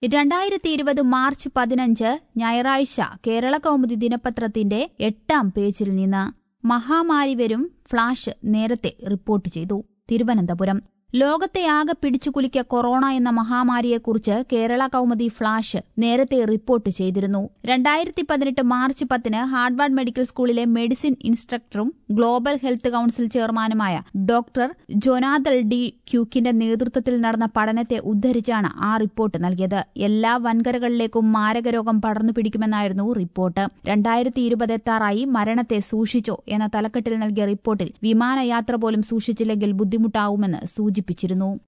രണ്ടായിരത്തി ഇരുപത് മാർച്ച് പതിനഞ്ച് ഞായറാഴ്ച കേരള കൗമുദി ദിനപത്രത്തിന്റെ എട്ടാം പേജിൽ നിന്ന് മഹാമാരി വരും ഫ്ളാഷ് നേരത്തെ റിപ്പോർട്ട് ചെയ്തു തിരുവനന്തപുരം ലോകത്തെ ആകെ പിടിച്ചുകുലുക്കിയ കൊറോണ എന്ന മഹാമാരിയെക്കുറിച്ച് കേരള കൗമുദി ഫ്ളാഷ് നേരത്തെ റിപ്പോർട്ട് ചെയ്തിരുന്നു രണ്ടായിരത്തി പതിനെട്ട് മാർച്ച് പത്തിന് ഹാർഡ്വാർഡ് മെഡിക്കൽ സ്കൂളിലെ മെഡിസിൻ ഇൻസ്ട്രക്ടറും ഗ്ലോബൽ ഹെൽത്ത് കൌൺസിൽ ചെയർമാനുമായ ഡോക്ടർ ജൊനാദൽ ഡി ക്യൂക്കിന്റെ നേതൃത്വത്തിൽ നടന്ന പഠനത്തെ ഉദ്ധരിച്ചാണ് ആ റിപ്പോർട്ട് നൽകിയത് എല്ലാ വൻകരകളിലേക്കും മാരകരോഗം പടർന്നു പിടിക്കുമെന്നായിരുന്നു റിപ്പോർട്ട് രണ്ടായിരത്തി ഇരുപത് എത്താറായി മരണത്തെ സൂക്ഷിച്ചോ എന്ന തലക്കെട്ടിൽ നൽകിയ റിപ്പോർട്ടിൽ വിമാനയാത്ര പോലും സൂക്ഷിച്ചില്ലെങ്കിൽ ബുദ്ധിമുട്ടാവുമെന്ന് സൂചിപ്പിച്ചിരുന്നു